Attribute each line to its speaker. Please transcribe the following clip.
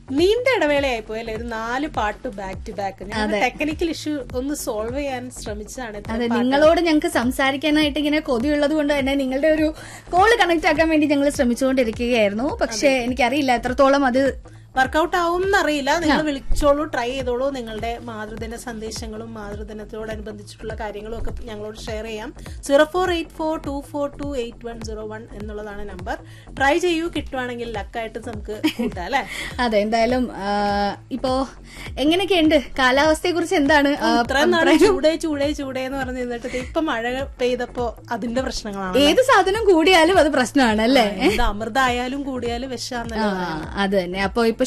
Speaker 1: നീണ്ട ഇടവേളയായി പോയല്ലേ ഒരു നാല് പാട്ട് ബാക്ക് ടു ബാക്ക് ഞങ്ങൾ ടെക്നിക്കൽ ഇഷ്യൂ ഒന്ന് സോൾവ് ചെയ്യാൻ ശ്രമിച്ചതാണ് ഇത്ര
Speaker 2: അതെ നിങ്ങളോട് ഞങ്ങൾക്ക് സംസാരിക്കാനായിട്ട് ഇങ്ങനെ കൊതിയുള്ളത് കൊണ്ട് തന്നെ നിങ്ങളുടെ ഒരു കോള് കണക്ട് ആക്കാൻ വേണ്ടി ഞങ്ങൾ ശ്രമിച്ചുകൊണ്ടിരിക്കുകയായിരുന്നു പക്ഷെ എനിക്കറിയില്ല എത്രത്തോളം അത്
Speaker 1: വർക്കൗട്ട് ആവും എന്നറിയില്ല നിങ്ങൾ വിളിച്ചോളൂ ട്രൈ ചെയ്തോളൂ നിങ്ങളുടെ മാതൃദിന സന്ദേശങ്ങളും മാതൃദിനത്തോടനുബന്ധിച്ചിട്ടുള്ള കാര്യങ്ങളും ഒക്കെ ഞങ്ങളോട് ഷെയർ ചെയ്യാം zero four eight four two four two eight one zero one എന്നുള്ളതാണ് നമ്പർ ട്രൈ ചെയ്യൂ കിട്ടുവാണെങ്കിൽ ലക്കായിട്ട് നമുക്ക് കൂട്ടാം അല്ലെ
Speaker 2: അതെ എന്തായാലും ആ, ഇപ്പോ എങ്ങനെയൊക്കെയുണ്ട് കാലാവസ്ഥയെ കുറിച്ച് എന്താണ് ആ,
Speaker 1: ഇത്രയും നാളെ ചൂടേ ചൂടേ ചൂടേ എന്ന് പറഞ്ഞ് നിന്നിട്ട് ഇപ്പൊ മഴ പെയ്തപ്പോ അതിന്റെ പ്രശ്നങ്ങളാണ്
Speaker 2: ഏത് സാധനം കൂടിയാലും അത് പ്രശ്നമാണ് അല്ലേ
Speaker 1: എന്ത് അമൃതായാലും കൂടിയാലും വിഷാന്നല്ലേ
Speaker 2: ആ, അത് തന്നെ അപ്പൊ ഇപ്പൊ